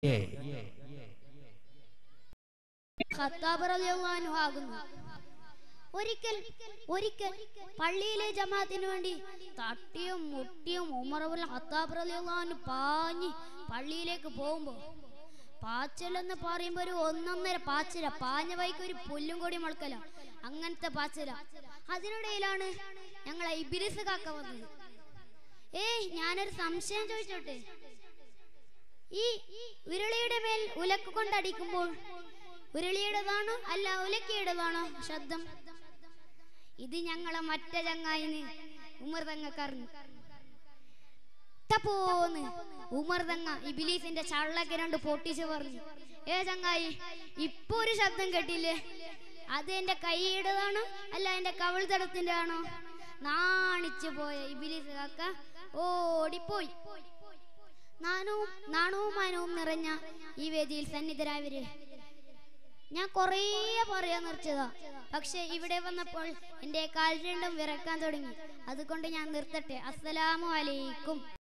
Khattab റളിയല്ലാഹു അൻഹു ആകുന്നു ഒരിക്കൽ ഒരിക്കൽ പള്ളിയിലെ ജമാഅത്തിന് വേണ്ടി തട്ടിയും മുട്ടിയും ഉമർ ഇബ്നുൽ ഖത്താബ് റളിയല്ലാഹു അൻഹു പാഞ്ഞ് പള്ളിയിലേക്ക് പോകുമ്പോ പാച്ചൽ എന്ന് പറയുമ്പോ ഒരു ഒന്നൊന്നര പാച്ചില പാഞ്ഞ വൈക്ക് ഒരു പുല്ലും കൂടി മുളക്കല അങ്ങനത്തെ പാച്ചില അതിനിടയിലാണ് ഞങ്ങളെ ഇബിരിസ് കാക്ക വന്നത് ഏയ് ഞാനൊരു സംശയം ചോദിച്ചോട്ടെ ഈ ഉരുളിയുടെ മേൽ ഉലക്ക് കൊണ്ടടിക്കുമ്പോൾ ഉരുളിയുടേതാണോ അല്ല ഉലക്കയുടേതാണോ ശബ്ദം ഇത് ഞങ്ങളെ മറ്റേ ചങ്ങായിന് ഉമർ തങ്ങക്കറിഞ്ഞു പോന്ന് ഉമർ തങ്ങ ഇബിലീസിന്റെ ചള്ളക്ക് രണ്ട് പൊട്ടിച്ച് പറഞ്ഞു ഏ ചങ്ങായി ഇപ്പൊ ഒരു ശബ്ദം കേട്ടില്ലേ അത് എന്റെ കൈയുടേതാണോ അല്ല എന്റെ കവിൾ തടത്തിന്റെ ആണോ നാണിച്ചു പോയ ഇബിലീസ് കാക്ക ഓടിപ്പോയി നാണവും നാണവും മാനവും നിറഞ്ഞ ഈ വേദിയിൽ സന്നിധരായവര് ഞാൻ കുറേ പറയാൻ നിർത്തിയതാ പക്ഷെ ഇവിടെ വന്നപ്പോൾ എന്റെ കാൽ രണ്ടും വിറക്കാൻ തുടങ്ങി അതുകൊണ്ട് ഞാൻ നിർത്തട്ടെ അസ്സലാമു അലൈക്കും